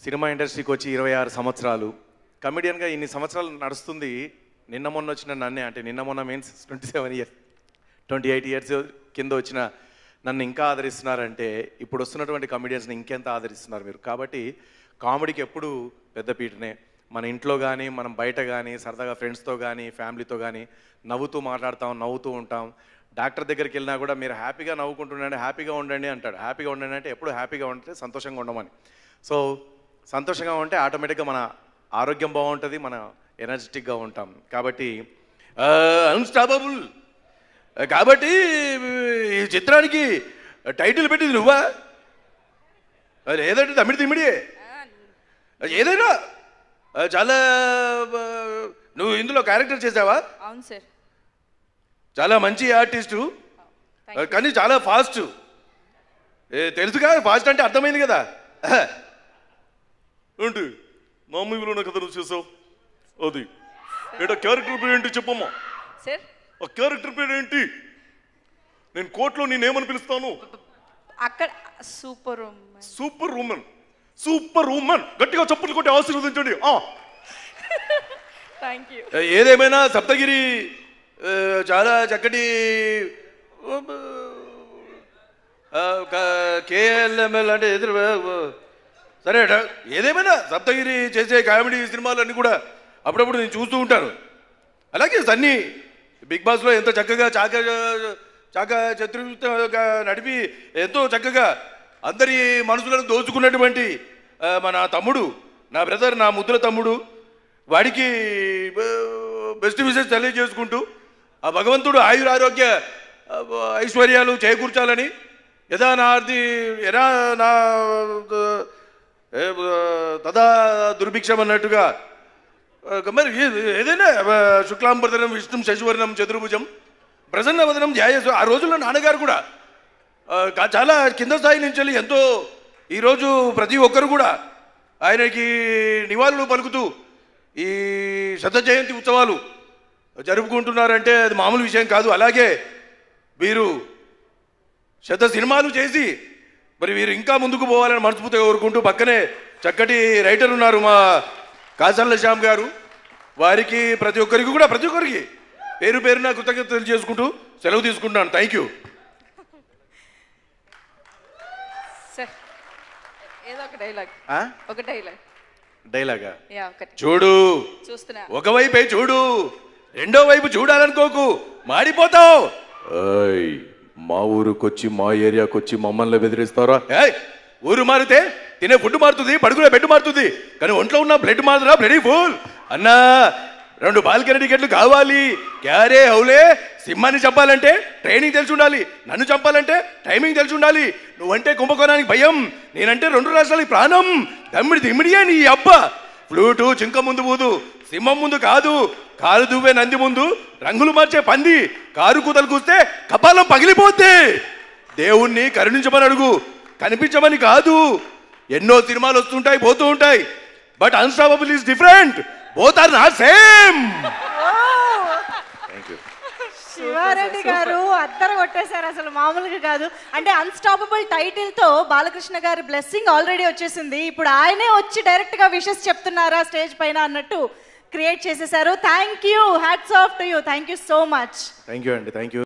Cinema ఇండస్ట్రీకి వచ్చి ఇరవై ఆరు సంవత్సరాలు కమెడియన్గా ఇన్ని సంవత్సరాలు నడుస్తుంది నిన్న మొన్న వచ్చిన నన్నే అంటే నిన్న మొన్న means twenty seven years twenty eight years కింద వచ్చిన నన్ను ఇంకా ఆదరిస్తున్నారంటే ఇప్పుడు వస్తున్నటువంటి కమెడియన్స్ని ఇంకెంత ఆదరిస్తున్నారు మీరు కాబట్టి కామెడీకి ఎప్పుడు పెద్దపీటనే మన ఇంట్లో కానీ మనం బయట కానీ సరదాగా ఫ్రెండ్స్తో కానీ ఫ్యామిలీతో కానీ నవ్వుతూ మాట్లాడతాం నవ్వుతూ ఉంటాం డాక్టర్ దగ్గరికి వెళ్ళినా కూడా మీరు హ్యాపీగా నవ్వుకుంటుండండి హ్యాపీగా ఉండండి అంటాడు హ్యాపీగా ఉండండి అంటే ఎప్పుడు హ్యాపీగా ఉంటే సంతోషంగా ఉండమని సో సంతోషంగా ఉంటే ఆటోమేటిక్గా మన ఆరోగ్యం బాగుంటుంది మన ఎనర్జెటిక్గా ఉంటాం కాబట్టి అన్స్టాపబుల్ కాబట్టి ఈ చిత్రానికి టైటిల్ పెట్టింది నువ్వా అది ఏదంటే తమిడి తిమిడి ఏదైనా ఆ, చాలా ఆ, నువ్వు ఇందులో క్యారెక్టర్ చేసావా అవును సార్ చాలా మంచి ఆర్టిస్టు కానీ చాలా ఫాస్ట్ తెలుసుగా ఫాస్ట్ అంటే అర్థమైంది కదా ఏంటి మా మూవీలో కథ నువ్వు చేసావు అది ఏటా క్యారెక్టర్ పేరు ఏంటి చెప్పమ్మా సార్ ఆ క్యారెక్టర్ పేరు ఏంటి నేను కోర్టులో నేనేమని పిలుస్తాను అక్కడ super super women super women గట్టిగా చప్పులు కొట్టి ఆశీర్వదించండి ఆ. థ్యాంక్ యూ ఏదేమైనా సప్తగిరి ఆ, చాలా చక్కటి కేఎల్ఎంఎల్ అంటే ఎదురు సరే అట. ఏదేమైనా సప్తగిరి చేసే కామెడీ సినిమాలన్నీ కూడా అప్పుడప్పుడు నేను చూస్తూ ఉంటాను అలాగే సన్నీ బిగ్ బాస్లో ఎంతో చక్కగా చాక చాక చతుర్గా నడిపి ఎంతో చక్కగా అందరి మనసులను దోచుకున్నటువంటి ఆ, మన తమ్ముడు నా బ్రదర్ నా ముద్దుల తమ్ముడు వాడికి బెస్ట్ విషెస్ తెలియజేసుకుంటూ ఆ భగవంతుడు ఆయుర ఆరోగ్య ఆ, ఐశ్వర్యాలు చేకూర్చాలని యథా నార్ది ఎరా నా ఏ, తదా దుర్భిక్షం అన్నట్టుగా ఆ, మరి ఏ- ఏదైనా ఆ, శుక్లాంబరధనం విష్ణు శశివర్ణం చతుర్భుజం ప్రసన్నవదనం ధ్యాయసు ఆ రోజుల్లో నాన్నగారు కూడా ఆ, కా- చాలా కింద స్థాయి నుంచి వెళ్ళి ఎంతో ఈరోజు ప్రతి ఒక్కరు కూడా ఆయనకి నివాళులు పలుకుతూ ఈ శత జయంతి ఉత్సవాలు జరుపుకుంటున్నారంటే అది మామూలు విషయం కాదు అలాగే వీరు శత సినిమాలు చేసి మరి వీరు ఇంకా ముందుకు పోవాలని మనస్ఫూర్తిగా కోరుకుంటూ పక్కనే చక్కటి రైటర్ ఉన్నారు మా కాసల్ల శ్యామ్ గారు వారికి ప్రతి ఒక్కరికి కూడా ప్రతి ఒక్కరికి పేరు పేరున కృతజ్ఞతలు తెలియజేసుకుంటూ సెలవు తీసుకుంటున్నాను థ్యాంక్ యూ సార్ ఏదో ఒక డైలాగ్ ఒక డైలాగ్ డైలాగా యా ఒకటి చూడు చూస్తున్నా ఒకవైపే చూడు రెండో వైపు చూడాలనుకోకు మాడిపోతావు ఏయ్ మా ఊరుకొచ్చి మా ఏరియాకొచ్చి మమ్మల్ని బెదిరిస్తారా ఏయ్ ఊరు మారితే తినే ఫుడ్ మారుతుంది పడుకునే బెడ్ మారుతుంది కానీ ఒంట్లో ఉన్న బ్లడ్ మారుతున్నా బ్లడీ ఫుల్ అన్నా రెండు బాల్కనీ టికెట్లు కావాలి క్యారే హౌలే సింహాన్ని చంపాలంటే ట్రైనింగ్ తెలిసి ఉండాలి నన్ను చంపాలంటే టైమింగ్ తెలిసి ఉండాలి నువ్వంటే కుంభకోణానికి భయం నేనంటే రెండు రాష్ట్రాలకి ప్రాణం దమ్మిడి దిమ్మిడియే నీ అబ్బా ఫ్లూటు చింక ముందు పోదు సింహం ముందు కాదు కారు దువ్వే నంది ముందు రంగులు మార్చే పంది కారు కూతలు కూస్తే కపాలం పగిలిపోద్ది దేవుణ్ణి కరుణించమని అడుగు కనిపించమని కాదు ఎన్నో సినిమాలు వస్తుంటాయి పోతూ ఉంటాయి but unstoppable is different both are not same thank you Shivareddy గారు అద్దరు కొట్టేశారు అసలు మామూలుగా కాదు అంటే అన్స్టాపబుల్ టైటిల్ తో బాలకృష్ణ గారి బ్లెస్సింగ్ ఆల్రెడీ వచ్చేసింది ఇప్పుడు ఆయనే వచ్చి డైరెక్ట్ గా విషెస్ చెప్తున్నారా స్టేజ్ పైన అన్నట్టు క్రియేట్ చేసేసారు thank you hats off to you thank you so much thank you అండి థ్యాంక్ యూ